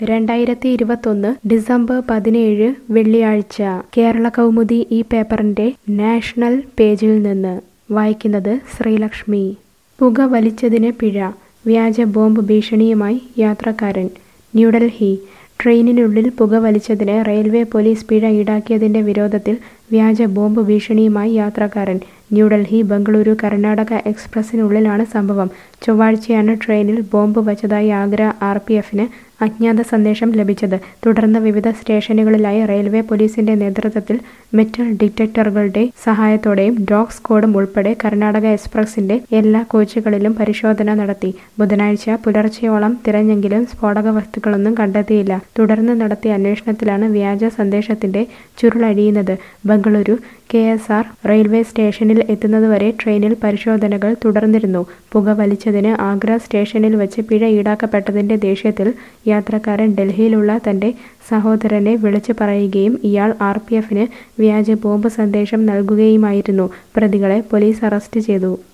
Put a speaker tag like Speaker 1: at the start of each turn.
Speaker 1: രണ്ടായിരത്തി ഇരുപത്തൊന്ന് ഡിസംബർ പതിനേഴ് വെള്ളിയാഴ്ച കേരള കൗമുദി ഈ പേപ്പറിന്റെ നാഷണൽ പേജിൽ നിന്ന് വായിക്കുന്നത് ശ്രീലക്ഷ്മി പുക വലിച്ചതിന് പിഴ വ്യാജ ബോംബ് ഭീഷണിയുമായി യാത്രക്കാരൻ ന്യൂഡൽഹി ട്രെയിനിനുള്ളിൽ പുക വലിച്ചതിന് റെയിൽവേ പോലീസ് പിഴ ഈടാക്കിയതിന്റെ വിരോധത്തിൽ വ്യാജ ബോംബ് ഭീഷണിയുമായി യാത്രക്കാരൻ ന്യൂഡൽഹി ബംഗളൂരു കർണാടക എക്സ്പ്രസിനുള്ളിലാണ് സംഭവം ചൊവ്വാഴ്ചയാണ് ട്രെയിനിൽ ബോംബ് വച്ചതായി ആഗ്ര ആർ പി എഫിന് അജ്ഞാത സന്ദേശം ലഭിച്ചത് തുടർന്ന് വിവിധ സ്റ്റേഷനുകളിലായി റെയിൽവേ പോലീസിന്റെ നേതൃത്വത്തിൽ മെറ്റൽ ഡിറ്റക്ടറുകളുടെ സഹായത്തോടെയും ഡോഗ് സ്ക്വാഡും ഉൾപ്പെടെ കർണാടക എക്സ്പ്രസിന്റെ എല്ലാ കോച്ചുകളിലും പരിശോധന നടത്തി ബുധനാഴ്ച പുലർച്ചെയോളം തിരഞ്ഞെങ്കിലും സ്ഫോടക വസ്തുക്കളൊന്നും കണ്ടെത്തിയില്ല തുടർന്ന് നടത്തിയ അന്വേഷണത്തിലാണ് വ്യാജ സന്ദേശത്തിന്റെ ചുരുളഴിയുന്നത് Bengaluru K S R railway സ്റ്റേഷനിൽ എത്തുന്നതുവരെ ട്രെയിനിൽ പരിശോധനകൾ തുടർന്നിരുന്നു പുക വലിച്ചതിന് ആഗ്ര സ്റ്റേഷനിൽ വെച്ച് പിഴ ഈടാക്കപ്പെട്ടതിന്റെ ദേഷ്യത്തിൽ യാത്രക്കാരൻ ഡൽഹിയിലുള്ള തന്റെ സഹോദരനെ വിളിച്ചു പറയുകയും ഇയാൾ ആർ പി എഫിന് വ്യാജ ബോംബ് സന്ദേശം നൽകുകയുമായിരുന്നു പ്രതികളെ പോലീസ് അറസ്റ്റ് ചെയ്തു